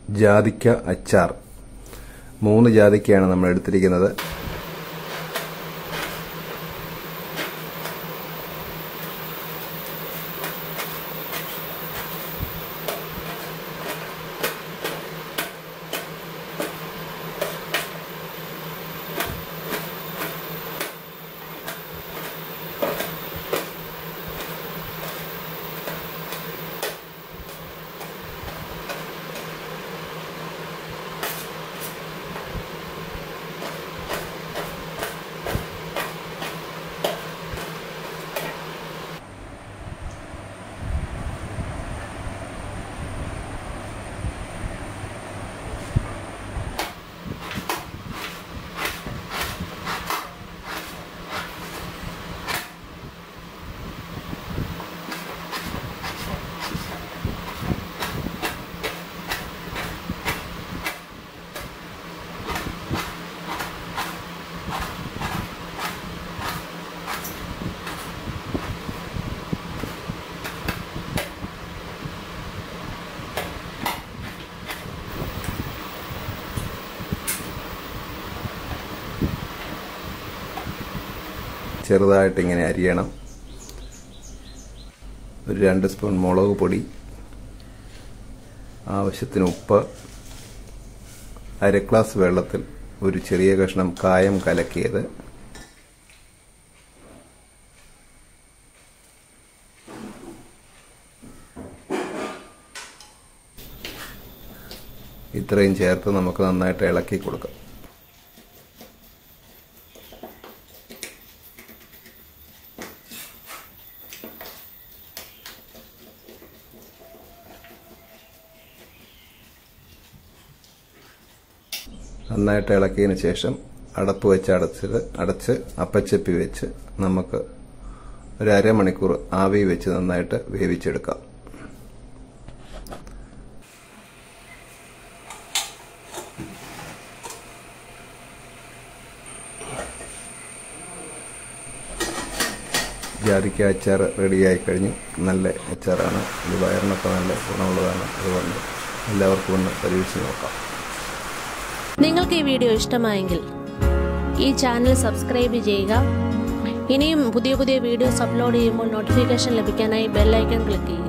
ജാതിക്ക അച്ചാർ മൂന്ന് ജാതിക്കയാണ് നമ്മൾ എടുത്തിരിക്കുന്നത് ചെറുതായിട്ട് ഇങ്ങനെ അരിയണം ഒരു രണ്ട് സ്പൂൺ മുളക് പൊടി ആവശ്യത്തിന് ഉപ്പ് അര ഗ്ലാസ് വെള്ളത്തിൽ ഒരു ചെറിയ കഷ്ണം കായം കലക്കിയത് ഇത്രയും ചേർത്ത് നമുക്ക് നന്നായിട്ട് ഇളക്കി കൊടുക്കാം നന്നായിട്ട് ഇളക്കിയതിന് ശേഷം അടപ്പ് വെച്ച് അടച്ചത് അടച്ച് അപ്പച്ചപ്പി വെച്ച് നമുക്ക് ഒരു അരമണിക്കൂർ ആവി വെച്ച് നന്നായിട്ട് വേവിച്ചെടുക്കാം ജാതിക്ക അച്ചാർ റെഡിയായി കഴിഞ്ഞു നല്ല അച്ചാറാണ് ഇത് വയറിനൊക്കെ നല്ല ഗുണമുള്ളതാണ് അതുകൊണ്ട് എല്ലാവർക്കും ഒന്ന് പരീക്ഷിച്ച് നോക്കാം നിങ്ങൾക്ക് ഈ വീഡിയോ ഇഷ്ടമായെങ്കിൽ ഈ ചാനൽ സബ്സ്ക്രൈബ് ചെയ്യുക ഇനിയും പുതിയ പുതിയ വീഡിയോസ് അപ്ലോഡ് ചെയ്യുമ്പോൾ നോട്ടിഫിക്കേഷൻ ലഭിക്കാനായി ബെല്ലൈക്കൺ ക്ലിക്ക് ചെയ്യുക